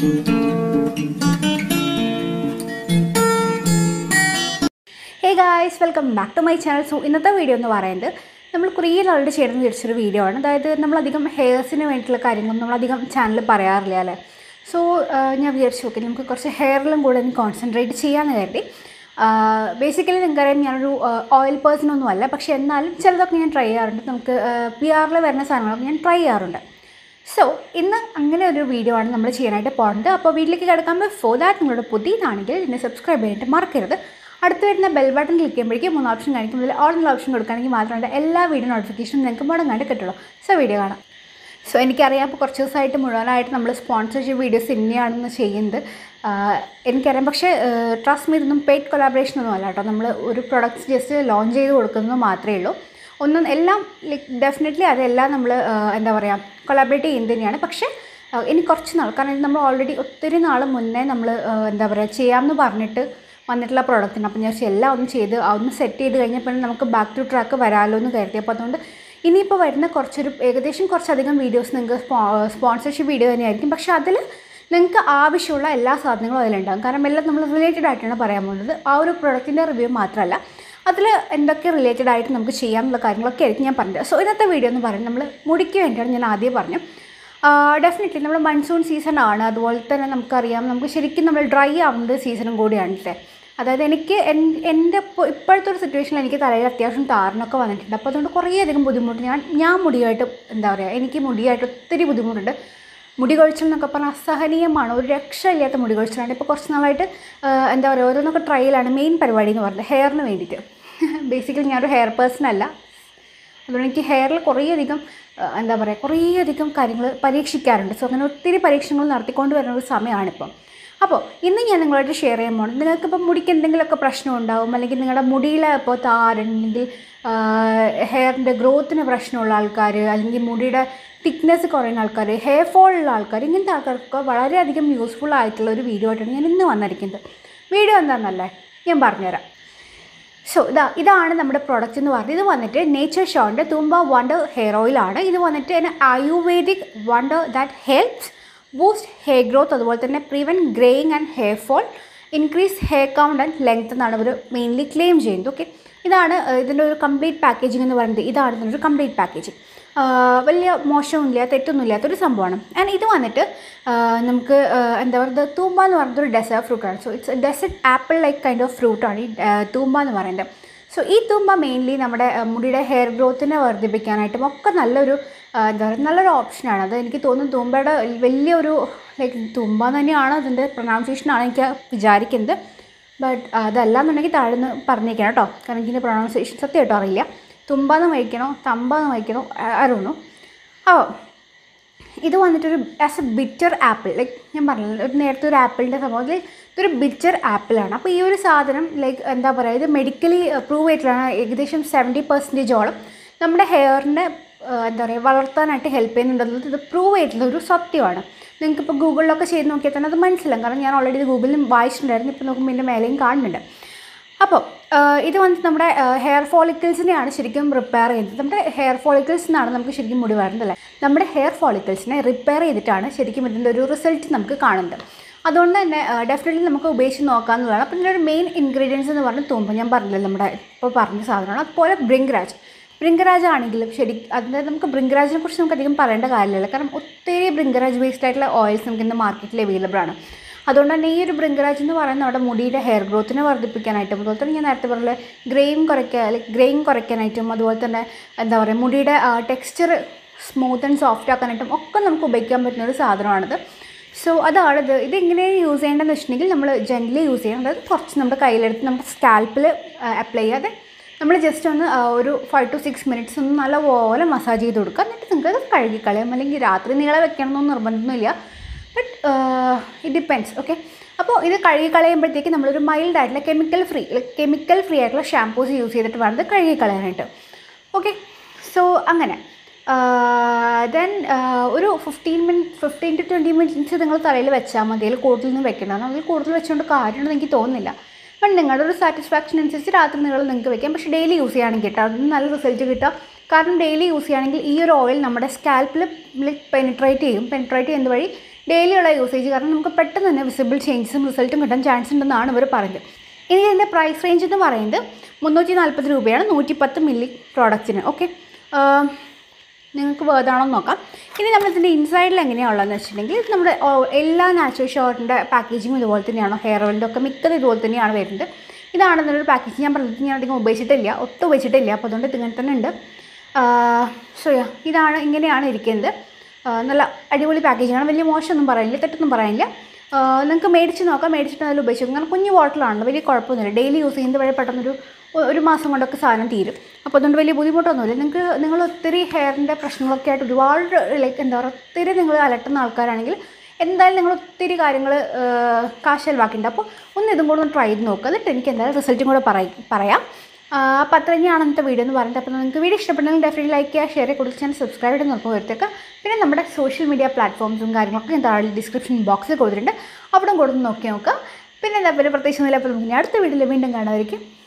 Hey guys welcome back to my channel so ഇന്നത്തെ video എന്ന് പറയുന്നത് നമ്മൾ കുറേ നാളുടെ ചേർന്ന് തിരിച്ചൊരു വീഡിയോ ആണ് അതായത് നമ്മളധികം ഹെയർസിന് വേണ്ടിയിട്ടുള്ള കാര്യങ്ങളൊന്നും നമ്മളധികം ചാനലിൽ പറയാറില്ല അല്ലേ സോ ഞാൻ വിചാരിച്ചു ഓക്കെ നമുക്ക് കുറച്ച് ഹെയറിലും കൂടെ ഒന്ന് കോൺസെൻട്രേറ്റ് ചെയ്യാമെന്ന് കരുതി ബേസിക്കലി നിങ്ങൾക്കറിയാം ഞാനൊരു ഓയിൽ പേഴ്സൺ ഒന്നും അല്ല പക്ഷേ എന്നാലും ചിലതൊക്കെ ഞാൻ ട്രൈ ചെയ്യാറുണ്ട് നമുക്ക് പി ആറിൽ വരുന്ന സാധനങ്ങളൊക്കെ ഞാൻ ട്രൈ ചെയ്യാറുണ്ട് സോ ഇന്ന് അങ്ങനെ ഒരു വീഡിയോ ആണ് നമ്മൾ ചെയ്യാനായിട്ട് പോകുന്നത് അപ്പോൾ വീട്ടിലേക്ക് കിടക്കാൻ ബിഫോർ ദാറ്റ് നിങ്ങളുടെ പുതിയതാണെങ്കിൽ എന്നെ സബ്സ്ക്രൈബ് ചെയ്യാനായിട്ട് മറക്കരുത് അടുത്ത് വരുന്ന ബെൽ ബട്ടൺ ക്ലിക്ക് ചെയ്യുമ്പോഴേക്കും മൂന്ന് ഓപ്ഷൻ കാണിക്കും അതിൽ ഓൾ എന്നുള്ള ഓപ്ഷൻ കൊടുക്കുകയാണെങ്കിൽ മാത്രമേ എല്ലാ വീഡിയോ നോട്ടിഫിക്കേഷനും നിങ്ങൾക്ക് മുടങ്ങാണ്ട് കിട്ടുള്ളൂ സോ വീഡിയോ കാണാം സോ എനിക്കറിയാം ഇപ്പോൾ കുറച്ച് ദിവസമായിട്ട് മുഴുവനായിട്ട് നമ്മൾ സ്പോൺസർഷിപ്പ് വീഡിയോസ് തന്നെയാണെന്ന് ചെയ്യുന്നത് ആഹ് എനിക്കറിയാം പക്ഷേ ട്രസ്റ്റ് മീ ഇതൊന്നും പെയ്ഡ് കൊലാബറേഷൻ ഒന്നും അല്ല കേട്ടോ നമ്മൾ ഒരു പ്രൊഡക്ട്സ് ജസ്റ്റ് ലോഞ്ച് ചെയ്ത് കൊടുക്കുന്നത് മാത്രമേ ഉള്ളൂ ഒന്നും എല്ലാം ലൈക്ക് ഡെഫിനറ്റ്ലി അതെല്ലാം നമ്മൾ എന്താ പറയുക കൊലാബറേറ്റ് ചെയ്യുന്നത് തന്നെയാണ് പക്ഷേ ആഹ് ഇനി കുറച്ച് നാൾ കാരണം ഇത് നമ്മൾ ഓൾറെഡി ഒത്തിരി നാൾ മുന്നേ നമ്മൾ എന്താ പറയുക ചെയ്യാമെന്ന് പറഞ്ഞിട്ട് വന്നിട്ടുള്ള പ്രോഡക്റ്റാണ് അപ്പോൾ ഞാൻ എല്ലാം ഒന്ന് ചെയ്ത് ഒന്ന് സെറ്റ് ചെയ്ത് കഴിഞ്ഞപ്പോൾ നമുക്ക് ബാക്ക് ടു ട്രാക്ക് വരാമല്ലോ എന്ന് കരുതി അപ്പോൾ അതുകൊണ്ട് ഇനിയിപ്പോൾ വരുന്ന കുറച്ചൊരു ഏകദേശം കുറച്ചധികം വീഡിയോസ് നിങ്ങൾക്ക് സ്പോ സ്പോൺസർഷിപ്പ് വീഡിയോ തന്നെയായിരിക്കും പക്ഷേ അതിൽ നിങ്ങൾക്ക് ആവശ്യമുള്ള എല്ലാ സാധനങ്ങളും അതിലുണ്ടാകും കാരണം എല്ലാം നമ്മൾ റിലേറ്റഡ് ആയിട്ടാണ് പറയാൻ പോകുന്നത് ആ ഒരു പ്രൊഡക്റ്റിൻ്റെ റിവ്യൂ മാത്രമല്ല അതിൽ എന്തൊക്കെ റിലേറ്റഡ് ആയിട്ട് നമുക്ക് ചെയ്യാനുള്ള കാര്യങ്ങളൊക്കെ ആയിരിക്കും ഞാൻ പറഞ്ഞത് സോ ഇന്നത്തെ വീഡിയോ എന്ന് പറയുന്നത് നമ്മൾ മുടിക്ക് വേണ്ടിയാണ് ഞാൻ ആദ്യം പറഞ്ഞു ഡെഫിനറ്റ്ലി നമ്മൾ മൺസൂൺ സീസൺ ആണ് അതുപോലെ തന്നെ നമുക്കറിയാം നമുക്ക് ശരിക്കും നമ്മൾ ഡ്രൈ ആവുന്നത് സീസണും കൂടിയാണ് അല്ലേ അതായത് എനിക്ക് എൻ- എൻ്റെ ഇപ്പോൾ ഇപ്പോഴത്തെ ഒരു സിറ്റുവേഷനിൽ എനിക്ക് തലയിൽ അത്യാവശ്യം താരനൊക്കെ വന്നിട്ടുണ്ട് അപ്പോൾ അതുകൊണ്ട് കുറേയധികം ബുദ്ധിമുട്ട് ഞാൻ ഞാൻ മുടിയായിട്ട് എന്താ പറയുക എനിക്ക് മുടിയായിട്ട് ഒത്തിരി ബുദ്ധിമുട്ടുണ്ട് മുടി കൊഴിച്ചൽ എന്നൊക്കെ പറഞ്ഞാൽ അസഹനീയമാണ് ഒരു രക്ഷയില്ലാത്ത മുടി കൊഴിച്ചിലാണ് ഇപ്പോൾ കുറച്ച് നാളായിട്ട് ആ, എന്താ പറയുക ഓരോന്നൊക്കെ ട്രയലാണ് മെയിൻ പരിപാടി എന്ന് പറയുന്നത് ഹെയറിന് വേണ്ടിയിട്ട് ബേസിക്കലി ഞാനൊരു ഹെയർ പേഴ്സൺ അല്ല അതുകൊണ്ട് എനിക്ക് ഹെയറിൽ കുറേയധികം ആ, എന്താ പറയുക കുറേയധികം കാര്യങ്ങൾ പരീക്ഷിക്കാറുണ്ട് സോ അങ്ങനെ ഒത്തിരി പരീക്ഷണങ്ങൾ നടത്തിക്കൊണ്ട് വരുന്ന ഒരു സമയമാണിപ്പം അപ്പോൾ ഇന്ന് ഞാൻ നിങ്ങളായിട്ട് ഷെയർ ചെയ്യാൻ പോകണം നിങ്ങൾക്കിപ്പോൾ മുടിക്ക് എന്തെങ്കിലുമൊക്കെ പ്രശ്നം ഉണ്ടാവും അല്ലെങ്കിൽ നിങ്ങളുടെ മുടിയിൽ ഇപ്പോൾ താരണെങ്കിൽ ഹെയറിൻ്റെ ഗ്രോത്തിന് പ്രശ്നമുള്ള ആൾക്കാർ അല്ലെങ്കിൽ മുടിയുടെ തിക്നെസ് കുറയുന്ന ആൾക്കാർ ഹെയർ ഫോൾ ഉള്ള ആൾക്കാർ ഇങ്ങനത്തെ ആൾക്കാർക്കൊക്കെ വളരെയധികം യൂസ്ഫുൾ ആയിട്ടുള്ള ഒരു വീഡിയോ ആയിട്ടാണ് ഞാൻ ഇന്ന് വന്നിരിക്കുന്നത് വീഡിയോ എന്താണെന്നല്ലേ ഞാൻ പറഞ്ഞുതരാം സോ ഇതാ ഇതാണ് നമ്മുടെ പ്രോഡക്റ്റ് എന്ന് പറയുന്നത് ഇത് വന്നിട്ട് നേച്ചർ ഷോണിൻ്റെ തുമ്പ വണ്ടർ ഹെയർ ഓയിലാണ് ഇത് വന്നിട്ട് എന്നെ ayurvedic wonder that helps boost hair growth അതുപോലെ തന്നെ prevent greying and hair fall increase hair count and length എന്നാണ് ഇവർ മെയിൻലി ക്ലെയിം ചെയ്യുന്നത് ഓക്കെ ഇതാണ് ഏഹ്, ഇതിൻ്റെ ഒരു കംപ്ലീറ്റ് പാക്കേജിംഗ് എന്ന് പറയുന്നത് ഇതാണ് ഇതിൻ്റെ ഒരു കംപ്ലീറ്റ് പാക്കേജിങ് വലിയ മോശമൊന്നുമില്ല തെറ്റൊന്നുമില്ലാത്തൊരു സംഭവമാണ് ആൻഡ് ഇത് വന്നിട്ട് ആഹ്, നമുക്ക് ആഹ്, എന്താ പറയുക തൂമ്പ എന്ന് പറയുന്നത് ഒരു ഡെസേർട്ട് ഫ്രൂട്ടാണ് so it's dessert apple like kind of ഫ്രൂട്ടാണ് ഈ ആഹ്, തൂമ്പ എന്ന് പറയുന്നത് സോ ഈ തൂമ്പ മെയിൻലി നമ്മുടെ ആഹ്, മുടിയുടെ ഹെയർ ഗ്രോത്തിനെ വർദ്ധിപ്പിക്കാനായിട്ടും ഒക്കെ നല്ലൊരു ആഹ്, എന്താ പറയുക നല്ലൊരു ഓപ്ഷനാണ് അത് എനിക്ക് തോന്നുന്നു തൂമ്പയുടെ വലിയൊരു ലൈക്ക് തുമ്പ തന്നെയാണ് അതിൻ്റെ പ്രൊനൗൺസിയേഷനാണ് എനിക്ക് വിചാരിക്കുന്നത് ബട്ട് അതല്ല എന്നുണ്ടെങ്കിൽ താഴെ നിന്ന് പറഞ്ഞേക്കണം കേട്ടോ കാരണം എനിക്കിൻ്റെ പ്രൊനൗൺസിയേഷൻ സത്യമായിട്ടും അറിയില്ല തുമ്പാന്ന് വഹിക്കണോ തമ്പാന്ന് വഹിക്കണോ അറിയണു അപ്പോൾ ഇത് വന്നിട്ടൊരു as a bitter apple like ഞാൻ പറഞ്ഞില്ല ഒരു നേരത്തെ ഒരു ആപ്പിളിൻ്റെ സംഭവത്തിൽ ഇതൊരു ബിറ്റർ ആപ്പിളാണ് അപ്പോൾ ഈ ഒരു സാധനം ലൈക്ക് എന്താ പറയുക ഇത് മെഡിക്കലി പ്രൂവ് ചെയ്തിട്ടുള്ളതാണ് ഏകദേശം സെവൻറ്റി പെർസെൻറ്റേജോളം നമ്മുടെ ഹെയറിനെ എന്താ പറയുക വളർത്താനായിട്ട് ഹെൽപ്പ് ചെയ്യുന്നുണ്ടെന്നുള്ളത് ഇത് പ്രൂവ് ചെയ്തിട്ടുള്ള ഒരു സത്യമാണ് നിങ്ങൾക്ക് ഇപ്പോൾ ഗൂഗിളിലൊക്കെ ചെയ്ത് നോക്കിയാൽ തന്നെ അത് മനസ്സിലാവും കാരണം ഞാൻ ഓൾറെഡി ഇത് ഗൂഗിളിൽ വായിച്ചിട്ടുണ്ടായിരുന്നു ഇപ്പോൾ നോക്കുമ്പോൾ ഇതിൻ്റെ മേലെയും കാണുന്നുണ്ട് അപ്പോൾ ഇത് വന്നിട്ട് നമ്മുടെ ഹെയർ ഫോളിക്കിൾസിനെയാണ് ശരിക്കും റിപ്പയർ ചെയ്യുന്നത് നമ്മുടെ ഹെയർ ഫോളിക്കിൾസ് നിന്നാണ് നമുക്ക് ശരിക്കും മുടി വരുന്നത് അല്ലേ നമ്മുടെ ഹെയർ ഫോളിക്കിൾസിനെ റിപ്പയർ ചെയ്തിട്ടാണ് ശരിക്കും ഇതിൻ്റെ ഒരു റിസൾട്ട് നമുക്ക് കാണുന്നത് അതുകൊണ്ട് തന്നെ ഡെഫിനറ്റ്ലി നമുക്ക് ഉപയോഗിച്ച് നോക്കാവുന്നതാണ് അപ്പോൾ ഇതിൻ്റെ ഒരു മെയിൻ ഇൻഗ്രീഡിയൻസ് എന്ന് പറഞ്ഞാൽ തൂമ്പ ഞാൻ പറഞ്ഞില്ല നമ്മുടെ ഇപ്പോൾ പറഞ്ഞ സാധനമാണ് അതുപോലെ ബ്രിങ്കരാജ് ബ്രിങ്കരാജ് ആണെങ്കിലും ശരി അതിൻ്റെ നമുക്ക് ബ്രിങ്കരാജിനെ കുറിച്ച് നമുക്ക് അധികം പറയേണ്ട കാര്യമില്ല കാരണം ഒത്തിരി ബ്രിങ്കരാജ് ബേസ്ഡ് ആയിട്ടുള്ള ഓയിൽസ് നമുക്ക് ഇന്ന് മാർക്കറ്റിൽ അവൈലബിൾ ആണ് അതുകൊണ്ട് തന്നെ ഈ ഒരു ബ്രിങ്കരാജ് എന്ന് പറയുന്നത് നമ്മുടെ മുടിയുടെ ഹെയർ ഗ്രോത്തിനെ വർദ്ധിപ്പിക്കാനായിട്ടും അതുപോലെ തന്നെ ഞാൻ നേരത്തെ പറഞ്ഞ ഗ്രെയിൻ കുറയ്ക്കുക ലൈക്ക് ഗ്രെയിൻ കുറയ്ക്കാനായിട്ടും അതുപോലെ തന്നെ എന്താ പറയുക മുടിയുടെ ടെക്സ്ചർ സ്മൂത്ത് ആൻഡ് സോഫ്റ്റ് ആക്കാനായിട്ടും ഒക്കെ നമുക്ക് ഉപയോഗിക്കാൻ പറ്റുന്ന ഒരു സാധനമാണിത് സോ അതാണിത് ഇത് എങ്ങനെയാണ് യൂസ് ചെയ്യേണ്ടതെന്ന് വെച്ചിട്ടുണ്ടെങ്കിൽ നമ്മൾ ജെൻറ്റ്ലി യൂസ് ചെയ്യണം അതായത് കുറച്ച് നമ്മുടെ കയ്യിലെടുത്ത് നമ്മുടെ സ്കാൽപ്പിൽ അപ്ലൈ ചെയ്യാതെ നമ്മൾ ജസ്റ്റ് ഒന്ന് ആ, ഒരു ഫൈവ് ടു സിക്സ് മിനിറ്റ്സ് ഒന്ന് നല്ലപോലെ മസാജ് ചെയ്ത് കൊടുക്കുക എന്നിട്ട് നിങ്ങൾക്ക് അത് കഴുകിക്കളയാം അല്ലെങ്കിൽ രാത്രി നീളെ വെക്കണമെന്നൊന്നും നിർബന്ധമൊന്നുമില്ല ബട്ട് ഇറ്റ് ഡിപ്പെൻസ് ഓക്കെ അപ്പോൾ ഇത് കഴുകി കളയുമ്പോഴത്തേക്ക് നമ്മളൊരു മൈൽഡ് ആയിട്ടുള്ള കെമിക്കൽ ഫ്രീ കെമിക്കൽ ഫ്രീ ആയിട്ടുള്ള ഷാംപൂസ് യൂസ് ചെയ്തിട്ട് വേണം ഇത് കഴുകി കളയാനായിട്ട് ഓക്കെ സോ അങ്ങനെ ദെൻ ഒരു fifteen minute fifteen to twenty minutes നിങ്ങൾ തലയിൽ വെച്ചാൽ മതി അതിൽ കൂടുതലൊന്നും വെക്കണം അതിൽ കൂടുതൽ വെച്ചുകൊണ്ട് കാര്യമുണ്ടെന്ന് എനിക്ക് തോന്നുന്നില്ല അപ്പം നിങ്ങളുടെ ഒരു സാറ്റിസ്ഫാക്ഷൻ അനുസരിച്ച് രാത്രി നിങ്ങൾ നിങ്ങൾക്ക് വെക്കാം പക്ഷേ ഡെയിലി യൂസ് ചെയ്യുകയാണെങ്കിൽ കേട്ടോ അതിന് നല്ല റിസൾട്ട് കിട്ടുക കാരണം ഡെയിലി യൂസ് ചെയ്യുകയാണെങ്കിൽ ഈ ഒരു ഓയിൽ നമ്മുടെ സ്കാൽപ്പിൽ പെനിട്രേറ്റ് ചെയ്യും പെനിട്രേറ്റ് ചെയ്യുന്ന വഴി ഡെയിലിയുള്ള യൂസേജ് കാരണം നമുക്ക് പെട്ടെന്ന് തന്നെ വിസിബിൾ ചേഞ്ചസും റിസൾട്ടും കിട്ടാൻ ചാൻസ് ഉണ്ടെന്നാണ് ഇവർ പറയുന്നത് ഇനി ഇതിൻ്റെ പ്രൈസ് റേഞ്ച് എന്ന് പറയുന്നത് മുന്നൂറ്റി നാൽപ്പത് രൂപയാണ് നൂറ്റി പത്ത് മില്ലി പ്രോഡക്റ്റിന് ഓക്കെ നിങ്ങൾക്ക് വേർതാണോ എന്ന് നോക്കാം ഇനി നമ്മളിതിൻ്റെ ഇൻസൈഡിൽ എങ്ങനെയാണ് ഉള്ളതെന്ന് വെച്ചിട്ടുണ്ടെങ്കിൽ ഇത് നമ്മുടെ ഓ, എല്ലാ നാച്ചുറൽ ഷോർട്ടിൻ്റെ പാക്കേജിങ്ങും ഇതുപോലെ തന്നെയാണ് ഹെയർ ഓയിലിൻ്റെ ഒക്കെ മിക്കത് ഇതുപോലെ തന്നെയാണ് വരുന്നത് ഇതാണ് ഇതിൻ്റെ പാക്കേജ് ഞാൻ പറഞ്ഞത് ഞാൻ അധികം ഉപയോഗിച്ചിട്ടില്ല ഒട്ടും ഉപയോഗിച്ചിട്ടില്ല അപ്പോൾ അതുകൊണ്ട് ഇത് ഇങ്ങനെ തന്നെ ഉണ്ട് സോ ഇതാണ് ഇങ്ങനെയാണ് ഇരിക്കുന്നത് ആ, നല്ല അടിപൊളി പാക്കേജിങ്ങാണ് വലിയ മോശമൊന്നും പറയാനില്ല തെറ്റൊന്നും പറയാനില്ല നിങ്ങൾക്ക് മേടിച്ച് നോക്കാം മേടിച്ചിട്ട് അതിൽ ഉപയോഗിച്ചു നോക്കാം. കാരണം കുഞ്ഞു ബോട്ടിലാണല്ലോ വലിയ കുഴപ്പമൊന്നുമില്ല ഡെയിലി യൂസ് ചെയ്യുന്നത് വഴി പെട്ടെന്നൊരു ഒ- ഒരു മാസം കൊണ്ടൊക്കെ സാധനം തീരും അപ്പോൾ അതുകൊണ്ട് വലിയ ബുദ്ധിമുട്ടൊന്നുമില്ല നിങ്ങൾക്ക് നിങ്ങൾ ഒത്തിരി ഹെയറിൻ്റെ പ്രശ്നങ്ങളൊക്കെ ആയിട്ട് ഒരുപാട് ലൈക്ക് എന്താ പറയുക ഒത്തിരി നിങ്ങൾ അലട്ടുന്ന ആൾക്കാരാണെങ്കിൽ എന്തായാലും നിങ്ങൾ ഒത്തിരി കാര്യങ്ങൾ കാശ് ചെലവാക്കിയിട്ടുണ്ട് അപ്പോൾ ഒന്ന് ഇതും കൂടെ ഒന്ന് ട്രൈ ചെയ്ത് നോക്കുക എന്നിട്ട് എനിക്ക് എന്തായാലും റിസൾട്ടും കൂടെ പറയ പറയാം ആ, അപ്പോൾ അത്ര തന്നെയാണ് ഇന്നത്തെ വീഡിയോ എന്ന് പറയുന്നത് അപ്പോൾ നിങ്ങൾക്ക് വീഡിയോ ഇഷ്ടപ്പെട്ടെങ്കിൽ ഡെഫിനറ്റ് ലൈക്ക് ചെയ്യുക ഷെയർ കൊടുത്ത് ചാനൽ സബ്സ്ക്രൈബ് ചെയ്ത് നോക്കുക വരുത്തേക്കുക പിന്നെ നമ്മുടെ സോഷ്യൽ മീഡിയ പ്ലാറ്റ്ഫോംസും കാര്യങ്ങളൊക്കെ ഞാൻ താഴെ ഡിസ്ക്രിപ്ഷൻ ബോക്സിൽ കൊടുത്തിട്ടുണ്ട് അവിടെ കൊടുത്ത് നോക്കി നോക്കുക പിന്നെ എന്താ പിന്നെ പ്രത്യേകിച്ച് ഒന്നുമില്ല അപ്പോൾ നമുക്ക് ഇനി അടുത്ത വീഡിയോയിൽ വീണ്ടും കാണുമായിരിക്കും